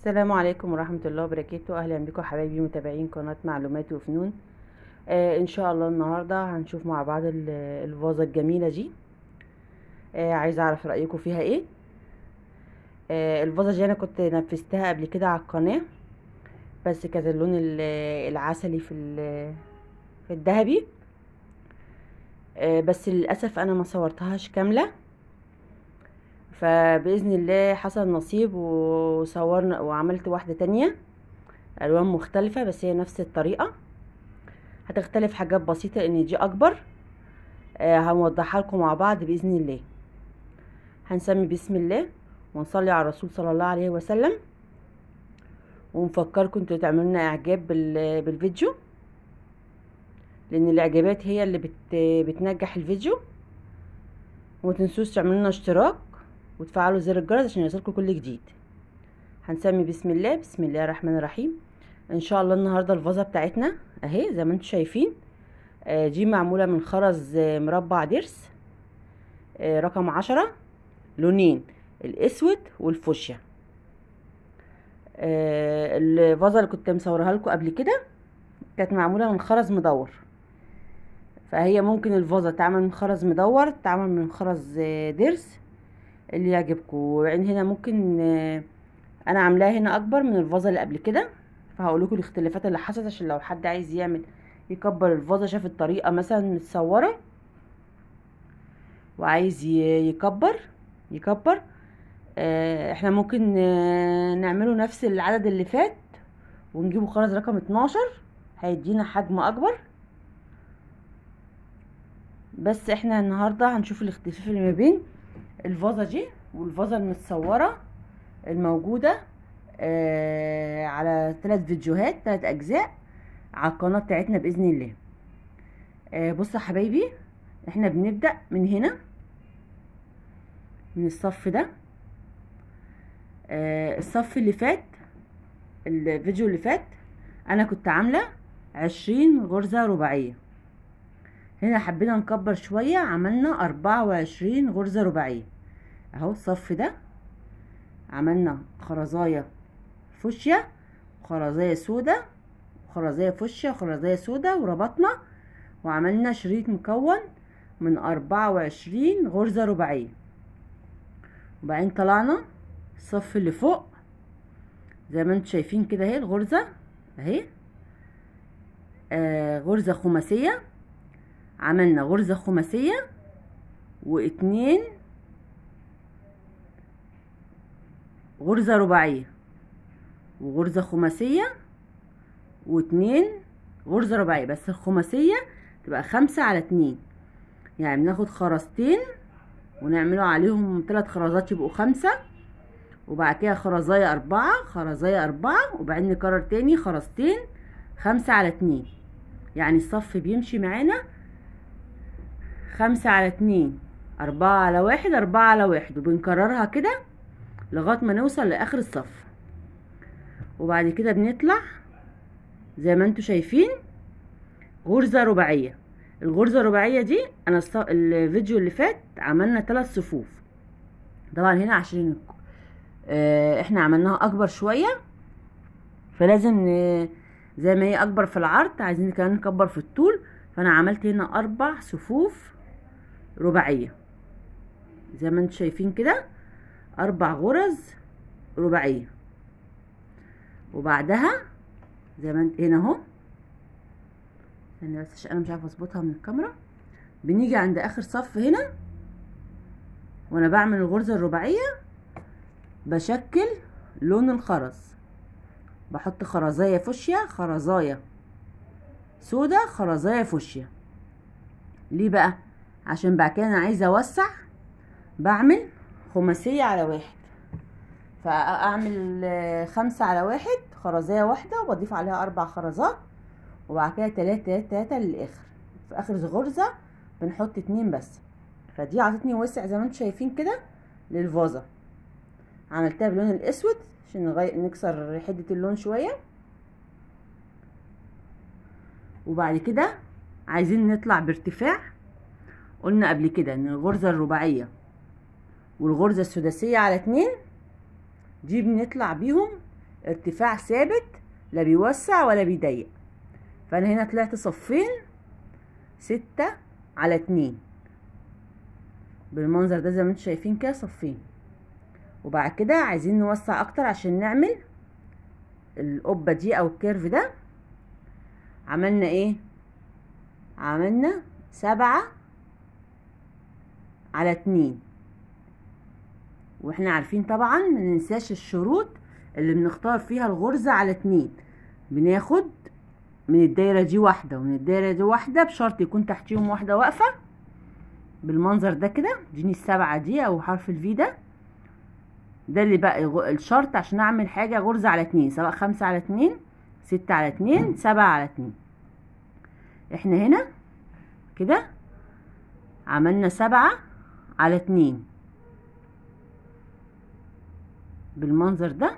السلام عليكم ورحمة الله وبركاته أهلا بكم حبايبي متابعين قناة معلومات وفنون آه إن شاء الله النهاردة هنشوف مع بعض ال- الفازة الجميلة دي آه عايزة أعرف رأيكم فيها إيه آه الفازة دي أنا كنت نفذتها قبل كده على القناة بس كانت اللون ال- العسلي في ال- في الذهبي آه بس للأسف أنا ما صورتهاش كاملة فبإذن الله حصل نصيب وصورنا وعملت واحدة تانية ألوان مختلفة بس هي نفس الطريقة هتختلف حاجات بسيطة ان دي اكبر آه هنوضحها لكم مع بعض بإذن الله هنسمي بسم الله ونصلي على الرسول صلى الله عليه وسلم ونفكركم انتوا تعملوا لنا اعجاب بال- بالفيديو لان الاعجابات هي اللي بت بتنجح الفيديو وما تنسوش تعملوا لنا اشتراك وتفعلوا زر الجرس عشان يوصلكم كل جديد هنسمي بسم الله بسم الله الرحمن الرحيم ان شاء الله النهارده الفازه بتاعتنا اهي زي ما انتم شايفين آه دي معموله من خرز آه مربع ضرس آه رقم عشرة لونين الاسود والفوشيا آه الفازه اللي كنت مصورها لكم قبل كده كانت معموله من خرز مدور فهي ممكن الفازه تعمل من خرز مدور تعمل من خرز آه ضرس اللي يعجبكم وبعدين هنا ممكن آه انا عاملاها هنا اكبر من الفازه اللي قبل كده فهقول لكم الاختلافات اللي حصلت عشان لو حد عايز يعمل يكبر الفازه شاف الطريقه مثلا متصوره وعايز يكبر يكبر آه احنا ممكن آه نعمله نفس العدد اللي فات ونجيبه خلاص رقم 12 هيدينا حجم اكبر بس احنا النهارده هنشوف الاختلاف اللي ما بين الفازه دي والفازه المتصوره الموجوده آه على ثلاث فيديوهات ثلاث اجزاء على القناه بتاعتنا باذن الله آه بصوا يا حبايبي احنا بنبدا من هنا من الصف ده آه الصف اللي فات الفيديو اللي فات انا كنت عامله عشرين غرزه رباعيه هنا حبينا نكبر شويه عملنا اربعة وعشرين غرزه رباعيه اهو الصف ده عملنا خرزايه فوشيا وخرزايه سودا وخرزايه فوشيا وخرزايه سودا وربطنا وعملنا شريط مكون من أربعة وعشرين غرزة رباعية وبعدين طلعنا الصف اللي فوق زي ما انتم شايفين كده اهي الغرزة اهي آه غرزة خماسية عملنا غرزة خماسية واتنين غرزة رباعية وغرزة خماسية واتنين غرزة رباعية بس الخماسية تبقى خمسة على اتنين يعني بناخد خرزتين ونعملوا عليهم تلات خرزات يبقوا خمسة وبعد كده خرزاية أربعة خرزاية أربعة وبعدين نكرر تاني خرزتين خمسة على اتنين يعني الصف بيمشي معانا خمسة على اتنين أربعة على واحد أربعة على واحد وبنكررها كده لغاية ما نوصل لآخر الصف وبعد كده بنطلع زي ما انتوا شايفين غرزة رباعية الغرزة الرباعية دي انا الص... الفيديو اللي فات عملنا ثلاث صفوف طبعا هنا عشان اه احنا عملناها اكبر شوية فلازم ن... زي ما هي اكبر في العرض عايزين كمان نكبر في الطول فانا عملت هنا اربع صفوف رباعية زي ما انتوا شايفين كده اربع غرز رباعية وبعدها زي ما انت هنا اهو ثانيه بس عشان انا مش عارفه اظبطها من الكاميرا بنيجي عند اخر صف هنا وانا بعمل الغرزه الرباعيه بشكل لون الخرز بحط خرزايه فوشيا خرزايه سودا خرزايه فوشيا ليه بقى عشان بعد كده انا عايزه اوسع بعمل خماسيه على واحد فاعمل خمسة على واحد خرزايه واحده وبضيف عليها اربع خرزات وبعد كده تلاتة تلاتة تلاتة للاخر في اخر غرزة بنحط اتنين بس فدي عطتني وسع زي ما انتم شايفين كده للفازة عملتها باللون الاسود عشان نغير نكسر حدة اللون شوية وبعد كده عايزين نطلع بارتفاع قلنا قبل كده ان الغرزة الرباعية والغرزة السداسية على اتنين دي بنطلع بيهم ارتفاع ثابت لا بيوسع ولا بيضيق فانا هنا طلعت صفين ستة على اتنين بالمنظر ده زي ما انتم شايفين كده صفين وبعد كده عايزين نوسع اكتر عشان نعمل القبة دي او الكيرف ده عملنا ايه عملنا سبعة على اتنين واحنا عارفين طبعا ما ننساش الشروط اللي بنختار فيها الغرزة على اتنين بناخد من الدايرة دي واحدة ومن الدايرة دي واحدة بشرط يكون تحتيهم واحدة واقفة بالمنظر ده كده اديني السبعة دي او حرف الفي ده ده اللي بقى الغ- الشرط عشان اعمل حاجة غرزة على اتنين سواء خمسة على اتنين ستة على اتنين سبعة على اتنين احنا هنا كده عملنا سبعة على اتنين بالمنظر ده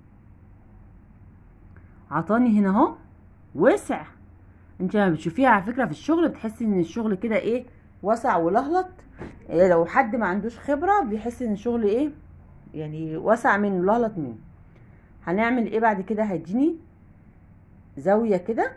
عطاني هنا اهو وسع انت لما بتشوفيها على فكره في الشغل بتحسي ان الشغل كده ايه وسع ولهلط إيه لو حد ما عندوش خبره بيحس ان الشغل ايه يعني وسع منه لهلط منه هنعمل ايه بعد كده هيديني زاويه كده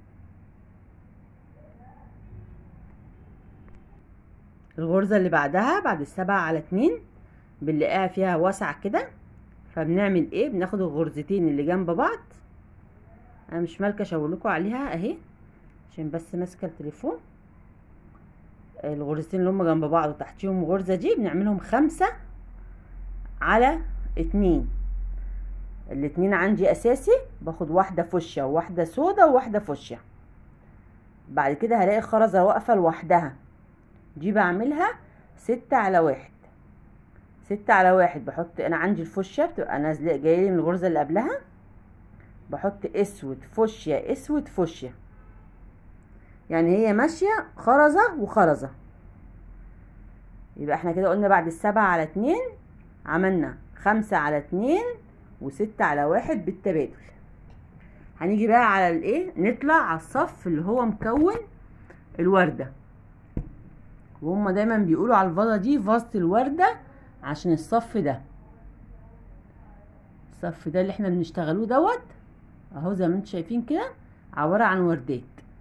الغرزه اللي بعدها بعد السبعة على اتنين بنلاقيها فيها وسع كده فبنعمل ايه بناخد الغرزتين اللي جنب بعض انا مش مالكه اشاور لكم عليها اهي عشان بس ماسكه التليفون الغرزتين اللي هم جنب بعض وتحتيهم غرزه دي بنعملهم خمسة على اتنين الاتنين عندي اساسي باخد واحده فوشيا وواحده سودا وواحده فوشيا بعد كده هلاقي خرزه واقفه لوحدها دي بعملها ستة على واحد ستة على واحد بحط انا عندي الفوشيا بتبقى نازله جايه من الغرزه اللي قبلها بحط اسود فوشيا اسود فوشيا يعني هي ماشيه خرزه وخرزه يبقى احنا كده قلنا بعد السبعة على اتنين عملنا خمسة على اتنين وستة على واحد بالتبادل هنيجي بقى على الايه نطلع على الصف اللي هو مكون الوردة وهم دايما بيقولوا على الفازة دي فازة الوردة عشان الصف ده الصف ده اللي احنا بنشتغلوه دوت اهو زي ما انتم شايفين كده عبارة عن وردات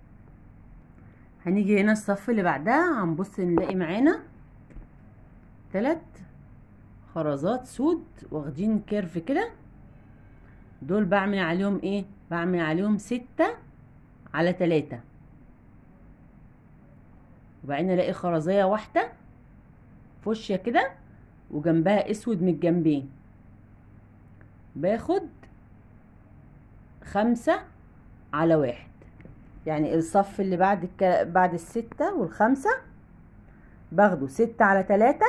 هنيجي هنا الصف اللي بعدها هنبص نلاقي معانا تلات خرزات سود واخدين كيرف كده دول بعمل عليهم ايه بعمل عليهم ستة على تلاتة وبعدين الاقي خرزية واحدة فوشيا كده وجنبها اسود من الجنبين باخد خمسة على واحد يعني الصف اللي بعد الك... بعد الستة والخمسة باخده ستة على تلاتة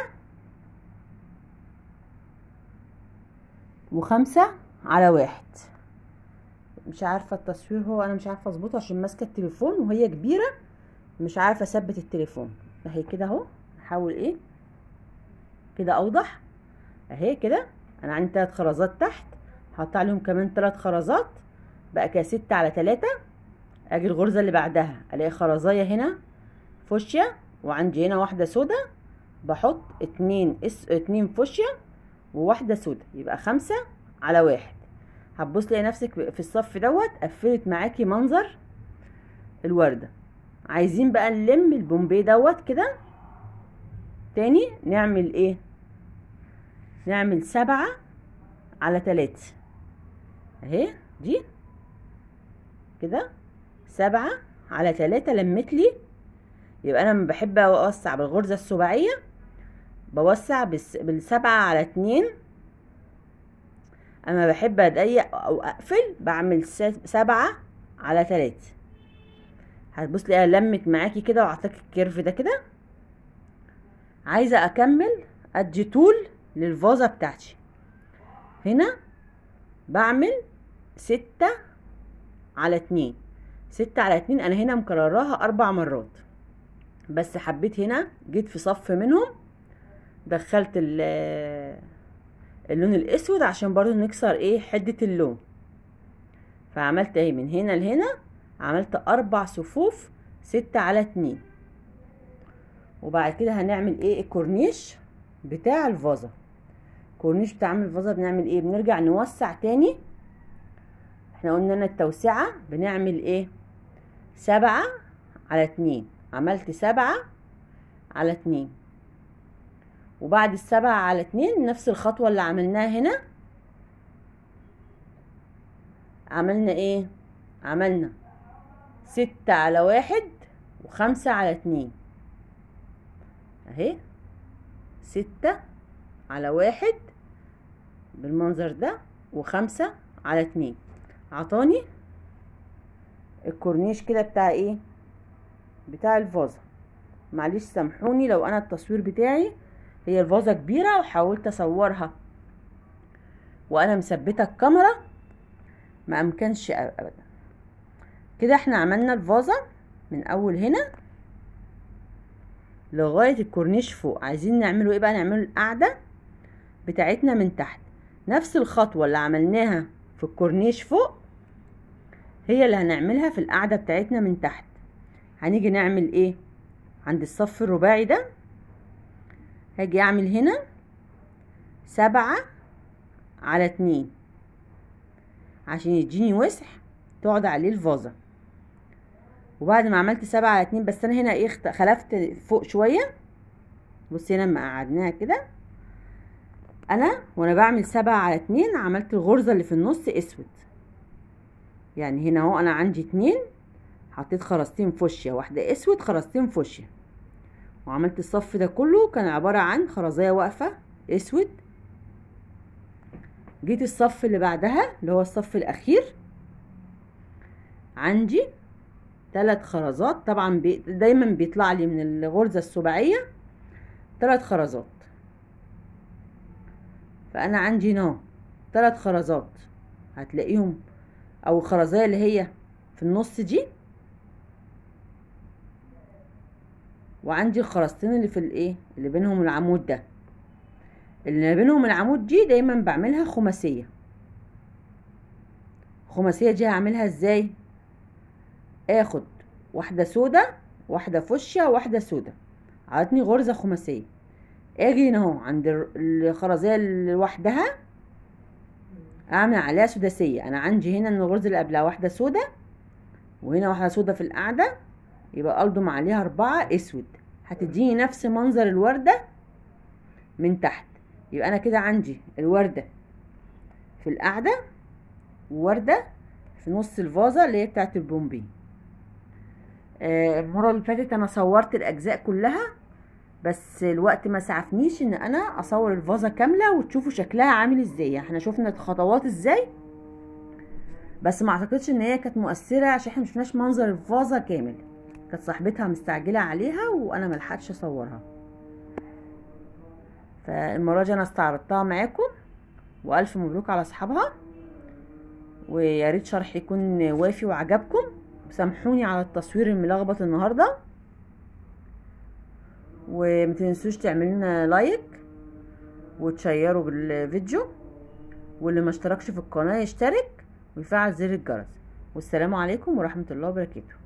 وخمسة على واحد مش عارفة التصوير هو انا مش عارفة اظبطه عشان ماسكة التليفون وهي كبيرة مش عارفة اثبت التليفون اهي كده اهو نحاول ايه كده اوضح اهي كده انا عندي تلات خرزات تحت هحط عليهم كمان تلات خرزات بقى كده ستة على تلاتة اجي الغرزة اللي بعدها الاقي خرزاية هنا فوشيا وعندي هنا واحدة سودا بحط اتنين اس اتنين فوشيا وواحدة سودا يبقى خمسة على واحد هتبص تلاقي نفسك في الصف دوت قفلت معاكي منظر الوردة عايزين بقى نلم البومبي دوت كده تاني نعمل ايه نعمل سبعة على تلاتة اهي دي كده سبعة على تلاتة لمت لي يبقى انا لما بحب اوسع بالغرزة السباعية بوسع بالس- بالسبعة على اتنين اما بحب اضيق او اقفل بعمل س- سبعة على تلاتة هتبص تلاقيها لمت معاكي كده وعطاك الكيرف ده كده عايزة اكمل ادي طول للفازة بتاعتي هنا بعمل ستة على اتنين ستة على اتنين انا هنا مكرراها اربع مرات بس حبيت هنا جيت في صف منهم دخلت ال- اللون الاسود عشان برضو نكسر ايه حدة اللون فعملت ايه من هنا لهنا عملت اربع صفوف ستة على اتنين وبعد كده هنعمل ايه الكورنيش بتاع الفازة الكورنيش بتاع عامل الفازة بنعمل ايه بنرجع نوسع تاني احنا قلنا ان التوسعة بنعمل ايه سبعة على اتنين عملت سبعة على اتنين وبعد السبعة على اتنين نفس الخطوة اللي عملناها هنا عملنا ايه عملنا ستة على واحد وخمسة على اتنين اهي ستة على واحد بالمنظر ده وخمسة على اتنين عطاني الكورنيش كده بتاع ايه بتاع الفازة معلش سامحوني لو انا التصوير بتاعي هي الفازة كبيرة وحاولت اصورها وانا مثبتة الكاميرا ما امكنش ابدا كده احنا عملنا الفازة من اول هنا لغاية الكورنيش فوق عايزين نعمله ايه بقى نعمله القاعدة بتاعتنا من تحت نفس الخطوة اللي عملناها في الكورنيش فوق هي اللي هنعملها في القاعدة بتاعتنا من تحت هنيجي نعمل ايه عند الصف الرباعي ده هاجي اعمل هنا سبعة على اتنين عشان يديني وسع تقعد عليه الفازة وبعد ما عملت سبعة على اتنين بس انا هنا ايه خلفت فوق شوية بصي هنا لما قعدناها كده انا وانا بعمل سبعة على اتنين عملت الغرزة اللي في النص اسود يعني هنا اهو انا عندي اتنين حطيت خرزتين فوشيا واحدة اسود خرزتين فوشيا وعملت الصف ده كله كان عبارة عن خرزية واقفة اسود جيت الصف اللي بعدها اللي هو الصف الاخير عندي ثلاث خرزات طبعا بي دايما بيطلع لي من الغرزة السباعية ثلاث خرزات فانا عندي هنا ثلاث خرزات هتلاقيهم او الخرزية اللي هي في النص دي وعندي الخرزتين اللي في الايه اللي بينهم العمود ده اللي بينهم العمود دي دايما بعملها خماسية الخماسية دي هعملها ازاي اخد واحدة سودة واحدة فوشيا واحدة سودة عطني غرزة خماسية اجي هنا اهو عند الخرزية لوحدها اعمل عليها سداسية انا عندي هنا ان الغرزة اللي قبلها واحدة سودة وهنا واحدة سودة في القاعدة يبقى الضم عليها اربعة اسود هتديني نفس منظر الوردة من تحت يبقى انا كده عندي الوردة في القاعدة ووردة في نص الفازة اللي هي بتاعت البومبي آه المرة اللي فاتت انا صورت الاجزاء كلها بس الوقت ما سعفنيش ان انا اصور الفازة كاملة وتشوفوا شكلها عامل ازاي احنا شفنا الخطوات ازاي بس ما اعتقدش ان هي كانت مؤثرة عشان احنا مشفناش منظر الفازة كامل كانت صاحبتها مستعجلة عليها وانا ملحقتش اصورها فالمرة دي انا استعرضتها معاكم والف مبروك على اصحابها ويا ريت شرحي يكون وافي وعجبكم سامحوني على التصوير الملخبط النهارده وما تنسوش تعملوا لنا لايك وتشيروا بالفيديو واللي ما اشتركش في القناه يشترك ويفعل زر الجرس والسلام عليكم ورحمه الله وبركاته